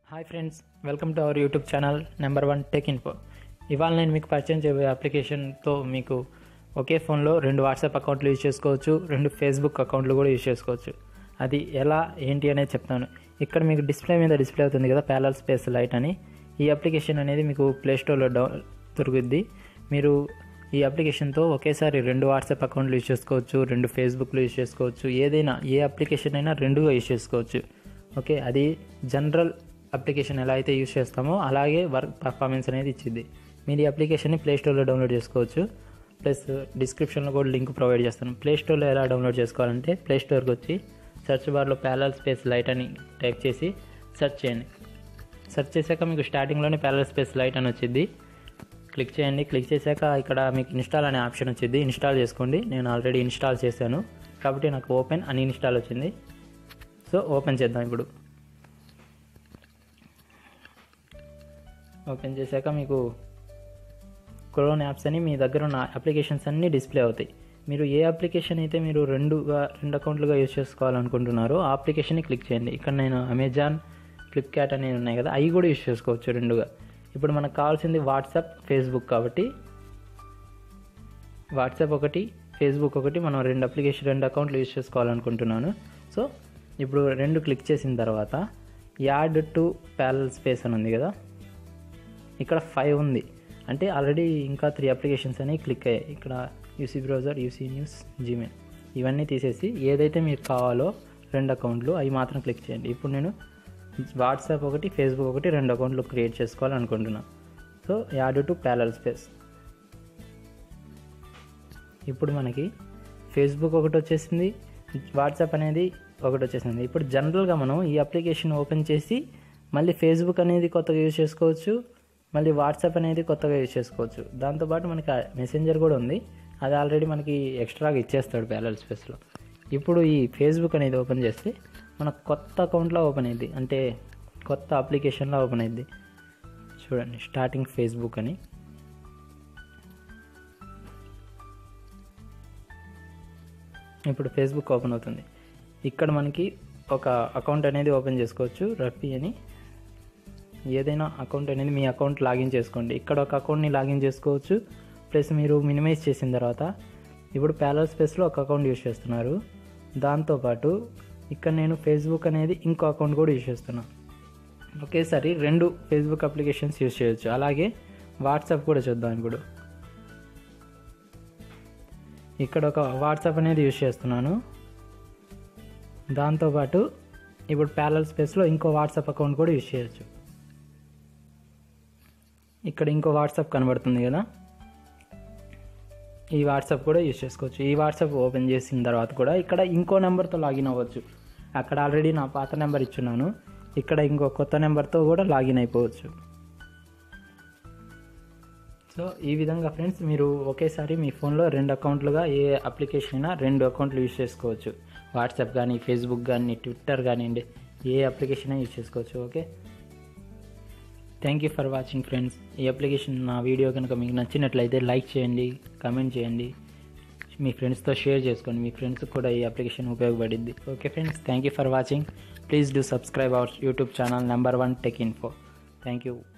hi friends welcome to our YouTube channel number one tech info ఇవాళ నేను మీకు పరిచయం చేయబోయే అప్లికేషన్తో మీకు ఒకే ఫోన్లో రెండు వాట్సాప్ అకౌంట్లు యూజ్ చేసుకోవచ్చు రెండు ఫేస్బుక్ అకౌంట్లు కూడా యూజ్ చేసుకోవచ్చు అది ఎలా ఏంటి అనేది చెప్తాను ఇక్కడ మీకు డిస్ప్లే మీద డిస్ప్లే అవుతుంది కదా ప్యాలల్ స్పేస్ లైట్ అని ఈ అప్లికేషన్ అనేది మీకు ప్లేస్టోర్లో డౌ దొరుకుద్ది మీరు ఈ అప్లికేషన్తో ఒకేసారి రెండు వాట్సాప్ అకౌంట్లు యూజ్ చేసుకోవచ్చు రెండు ఫేస్బుక్లు యూజ్ చేసుకోవచ్చు ఏదైనా ఏ అప్లికేషన్ అయినా రెండుగా యూజ్ చేసుకోవచ్చు ఓకే అది జనరల్ అప్లికేషన్ ఎలా అయితే యూజ్ చేస్తామో అలాగే వర్క్ పర్ఫార్మెన్స్ అనేది ఇచ్చింది మీరు ఈ అప్లికేషన్ని ప్లే స్టోర్లో డౌన్లోడ్ చేసుకోవచ్చు ప్లస్ డిస్క్రిప్షన్లో కూడా లింక్ ప్రొవైడ్ చేస్తాను ప్లే స్టోర్లో ఎలా డౌన్లోడ్ చేసుకోవాలంటే ప్లే స్టోర్కి వచ్చి సెర్చ్ బార్లో ప్యారల్ స్పేస్ లైట్ అని టైప్ చేసి సెర్చ్ చేయండి సెర్చ్ చేశాక మీకు స్టార్టింగ్లోనే ప్యారల్ స్పేస్ లైట్ అని వచ్చింది క్లిక్ చేయండి క్లిక్ చేశాక ఇక్కడ మీకు ఇన్స్టాల్ అనే ఆప్షన్ వచ్చింది ఇన్స్టాల్ చేసుకోండి నేను ఆల్రెడీ ఇన్స్టాల్ చేశాను కాబట్టి నాకు ఓపెన్ అని ఇన్స్టాల్ వచ్చింది సో ఓపెన్ చేద్దాం ఇప్పుడు ఓపెన్ చేశాక మీకు క్రోన్ యాప్స్ అని మీ దగ్గర ఉన్న అప్లికేషన్స్ అన్నీ డిస్ప్లే అవుతాయి మీరు ఏ అప్లికేషన్ అయితే మీరు రెండుగా రెండు అకౌంట్లుగా యూజ్ చేసుకోవాలనుకుంటున్నారో ఆ అప్లికేషన్ని క్లిక్ చేయండి ఇక్కడ నేను అమెజాన్ ఫ్లిప్కార్ట్ అనేవి ఉన్నాయి కదా అవి కూడా యూజ్ చేసుకోవచ్చు రెండుగా ఇప్పుడు మనకు కావాల్సింది వాట్సాప్ ఫేస్బుక్ కాబట్టి వాట్సాప్ ఒకటి ఫేస్బుక్ ఒకటి మనం రెండు అప్లికేషన్ రెండు అకౌంట్లు యూజ్ చేసుకోవాలనుకుంటున్నాను సో ఇప్పుడు రెండు క్లిక్ చేసిన తర్వాత యాడ్ టు ప్యారల్ స్పేస్ అని ఉంది కదా ఇక్కడ ఫైవ్ ఉంది అంటే ఆల్రెడీ ఇంకా త్రీ అప్లికేషన్స్ అనేవి క్లిక్ అయ్యాయి ఇక్కడ UC browser UC news Gmail ఇవన్నీ తీసేసి ఏదైతే మీకు కావాలో రెండు అకౌంట్లు అవి మాత్రం క్లిక్ చేయండి ఇప్పుడు నేను వాట్సాప్ ఒకటి ఫేస్బుక్ ఒకటి రెండు అకౌంట్లు క్రియేట్ చేసుకోవాలనుకుంటున్నాను so add to parallel space ఇప్పుడు మనకి ఫేస్బుక్ ఒకటి వచ్చేసింది వాట్సాప్ అనేది ఒకటి వచ్చేసింది ఇప్పుడు జనరల్గా మనం ఈ అప్లికేషన్ ఓపెన్ చేసి మళ్ళీ ఫేస్బుక్ అనేది కొత్తగా యూజ్ చేసుకోవచ్చు మళ్ళీ వాట్సాప్ అనేది కొత్తగా యూజ్ చేసుకోవచ్చు దాంతోపాటు మనకి మెసెంజర్ కూడా ఉంది అది ఆల్రెడీ మనకి ఎక్స్ట్రాగా ఇచ్చేస్తాడు ప్యారల్ స్పేస్లో ఇప్పుడు ఈ ఫేస్బుక్ అనేది ఓపెన్ చేస్తే మన కొత్త అకౌంట్లో ఓపెన్ అయింది అంటే కొత్త అప్లికేషన్లో ఓపెన్ అయింది చూడండి స్టార్టింగ్ ఫేస్బుక్ అని ఇప్పుడు ఫేస్బుక్ ఓపెన్ అవుతుంది ఇక్కడ మనకి ఒక అకౌంట్ అనేది ఓపెన్ చేసుకోవచ్చు రఫీ అని ఏదైనా అకౌంట్ అనేది మీ అకౌంట్ లాగిన్ చేసుకోండి ఇక్కడ ఒక అకౌంట్ని లాగిన్ చేసుకోవచ్చు ప్లస్ మీరు మినిమైజ్ చేసిన తర్వాత ఇప్పుడు ప్యాలర్ స్పేస్లో ఒక అకౌంట్ యూజ్ చేస్తున్నారు దాంతోపాటు ఇక్కడ నేను ఫేస్బుక్ అనేది ఇంకో అకౌంట్ కూడా యూజ్ చేస్తున్నాను ఒకేసారి రెండు ఫేస్బుక్ అప్లికేషన్స్ యూజ్ చేయొచ్చు అలాగే వాట్సాప్ కూడా చూద్దాం ఇప్పుడు ఇక్కడ ఒక వాట్సాప్ అనేది యూజ్ చేస్తున్నాను దాంతోపాటు ఇప్పుడు ప్యారల్ స్పేస్లో ఇంకో వాట్సాప్ అకౌంట్ కూడా యూజ్ చేయొచ్చు ఇక్కడ ఇంకో వాట్సాప్ కనబడుతుంది కదా ఈ వాట్సాప్ కూడా యూజ్ చేసుకోవచ్చు ఈ వాట్సాప్ ఓపెన్ చేసిన తర్వాత కూడా ఇక్కడ ఇంకో నెంబర్తో లాగిన్ అవ్వచ్చు అక్కడ ఆల్రెడీ నా పాత నెంబర్ ఇచ్చున్నాను ఇక్కడ ఇంకో కొత్త నెంబర్తో కూడా లాగిన్ అయిపోవచ్చు సో ఈ విధంగా ఫ్రెండ్స్ మీరు ఒకేసారి మీ ఫోన్లో రెండు అకౌంట్లుగా ఏ అప్లికేషన్ అయినా రెండు అకౌంట్లు యూజ్ చేసుకోవచ్చు వాట్సాప్ కానీ ఫేస్బుక్ కానీ ట్విట్టర్ కానివ్వండి ఏ అప్లికేషన్ అయినా యూజ్ చేసుకోవచ్చు okay thank you for watching friends ఈ అప్లికేషన్ నా వీడియో కనుక మీకు నచ్చినట్లయితే లైక్ చేయండి కమెంట్ చేయండి మీ ఫ్రెండ్స్తో షేర్ చేసుకోండి మీ ఫ్రెండ్స్కి కూడా ఈ అప్లికేషన్ ఉపయోగపడింది okay friends thank you for watching please do subscribe our YouTube channel number one tech info thank you